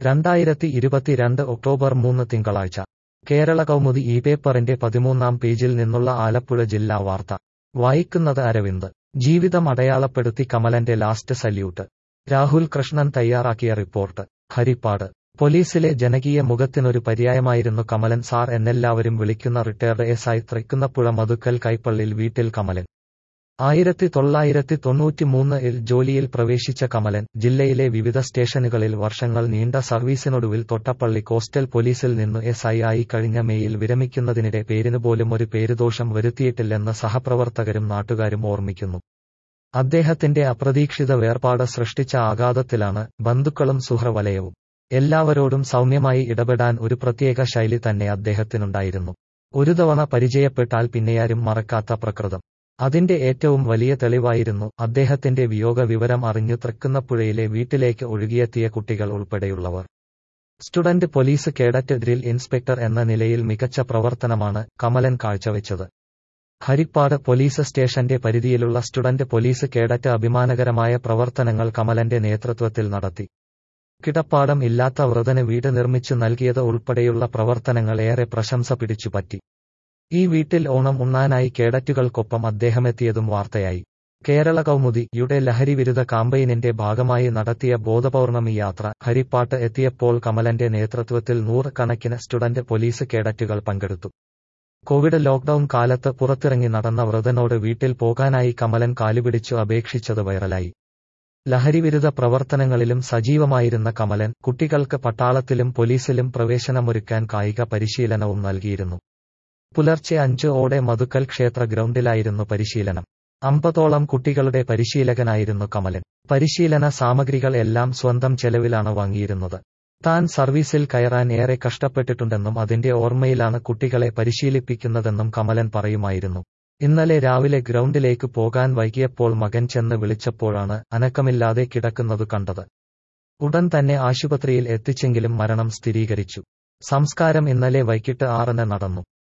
രണ്ടായിരത്തി ഇരുപത്തിരണ്ട് ഒക്ടോബർ മൂന്ന് തിങ്കളാഴ്ച കേരള കൗമുദി ഈ പേപ്പറിന്റെ പതിമൂന്നാം പേജിൽ നിന്നുള്ള ആലപ്പുഴ ജില്ലാ വാർത്ത വായിക്കുന്നത് അരവിന്ദ് ജീവിതം അടയാളപ്പെടുത്തി കമലന്റെ ലാസ്റ്റ് സല്യൂട്ട് രാഹുൽ കൃഷ്ണൻ തയ്യാറാക്കിയ റിപ്പോർട്ട് ഹരിപ്പാട് പോലീസിലെ ജനകീയ മുഖത്തിനൊരു പര്യായമായിരുന്നു കമലൻ സാർ എന്നെല്ലാവരും വിളിക്കുന്ന retired S I Thrikkunnapuzha Mathukkal Kaippallil വീട്ടിൽ കമലൻ ആയിരത്തി തൊള്ളായിരത്തി തൊണ്ണൂറ്റിമൂന്നിൽ ജോലിയിൽ പ്രവേശിച്ച കമലൻ ജില്ലയിലെ വിവിധ സ്റ്റേഷനുകളിൽ വർഷങ്ങൾ നീണ്ട സർവീസിനൊടുവിൽ തൊട്ടപ്പള്ളി കോസ്റ്റൽ പോലീസിൽ നിന്നു എസ് ഐ ആയി കഴിഞ്ഞ മേയിൽ വിരമിക്കുന്നതിനിടെ പേരിന് പോലും ഒരു പേരുദോഷം വരുത്തിയിട്ടില്ലെന്ന് സഹപ്രവർത്തകരും നാട്ടുകാരും ഓർമ്മിക്കുന്നു അദ്ദേഹത്തിന്റെ അപ്രതീക്ഷിത വേർപാട് സൃഷ്ടിച്ച ആഘാതത്തിലാണ് ബന്ധുക്കളും സുഹൃവലയവും എല്ലാവരോടും സൗമ്യമായി ഇടപെടാൻ ഒരു പ്രത്യേക ശൈലി തന്നെ അദ്ദേഹത്തിനുണ്ടായിരുന്നു ഒരു തവണ പരിചയപ്പെട്ടാൽ പിന്നെയാരും മറക്കാത്ത പ്രകൃതം അതിന്റെ ഏറ്റവും വലിയ തെളിവായിരുന്നു അദ്ദേഹത്തിന്റെ വിയോഗ വിവരം അറിഞ്ഞു തൃക്കുന്നപ്പുഴയിലെ വീട്ടിലേക്ക് ഒഴുകിയെത്തിയ കുട്ടികൾ ഉൾപ്പെടെയുള്ളവർ student police cadet drill inspector എന്ന നിലയിൽ മികച്ച പ്രവർത്തനമാണ് കമലൻ കാഴ്ചവെച്ചത് ഹരിപ്പാട് പോലീസ് സ്റ്റേഷന്റെ പരിധിയിലുള്ള സ്റ്റുഡന്റ് പോലീസ് കേഡറ്റ് അഭിമാനകരമായ പ്രവർത്തനങ്ങൾ കമലന്റെ നേതൃത്വത്തിൽ നടത്തി കിടപ്പാടം ഇല്ലാത്ത വൃതന് വീട് നിർമ്മിച്ചു നൽകിയത് ഉൾപ്പെടെയുള്ള പ്രവർത്തനങ്ങൾ ഏറെ പ്രശംസ പിടിച്ചുപറ്റി ഈ വീട്ടിൽ ഓണം ഉണ്ണാനായി കേഡറ്റുകൾക്കൊപ്പം അദ്ദേഹമെത്തിയതും വാർത്തയായി കേരള കൗമുദിയുടെ ലഹരിവിരുദ്ധ കാമ്പയിനിന്റെ ഭാഗമായി നടത്തിയ ബോധപൗർണമി യാത്ര ഹരിപ്പാട്ട് എത്തിയപ്പോൾ കമലന്റെ നേതൃത്വത്തിൽ നൂറുകണക്കിന് സ്റ്റുഡന്റ് പോലീസ് കേഡറ്റുകൾ പങ്കെടുത്തു കോവിഡ് ലോക്ഡൌൺ കാലത്ത് പുറത്തിറങ്ങി നടന്ന വ്രതനോട് വീട്ടിൽ പോകാനായി കമലൻ കാലുപിടിച്ചു അപേക്ഷിച്ചത് വൈറലായി ലഹരിവിരുദ്ധ പ്രവർത്തനങ്ങളിലും സജീവമായിരുന്ന കമലൻ കുട്ടികൾക്ക് പട്ടാളത്തിലും പോലീസിലും പ്രവേശനമൊരുക്കാൻ കായിക പരിശീലനവും നൽകിയിരുന്നു പുലർച്ചെ അഞ്ച് ഓടെ മധുക്കൽ ക്ഷേത്ര ഗ്രൗണ്ടിലായിരുന്നു പരിശീലനം അമ്പതോളം കുട്ടികളുടെ പരിശീലകനായിരുന്നു കമലൻ പരിശീലന സാമഗ്രികൾ എല്ലാം സ്വന്തം ചെലവിലാണ് വാങ്ങിയിരുന്നത് താൻ സർവീസിൽ കയറാൻ ഏറെ കഷ്ടപ്പെട്ടിട്ടുണ്ടെന്നും അതിന്റെ ഓർമ്മയിലാണ് കുട്ടികളെ പരിശീലിപ്പിക്കുന്നതെന്നും കമലൻ പറയുമായിരുന്നു ഇന്നലെ രാവിലെ ഗ്രൗണ്ടിലേക്ക് പോകാൻ വൈകിയപ്പോൾ മകൻ ചെന്ന് വിളിച്ചപ്പോഴാണ് അനക്കമില്ലാതെ കിടക്കുന്നത് കണ്ടത് ഉടൻ തന്നെ ആശുപത്രിയിൽ എത്തിച്ചെങ്കിലും മരണം സ്ഥിരീകരിച്ചു സംസ്കാരം ഇന്നലെ വൈകിട്ട് ആറിന് നടന്നു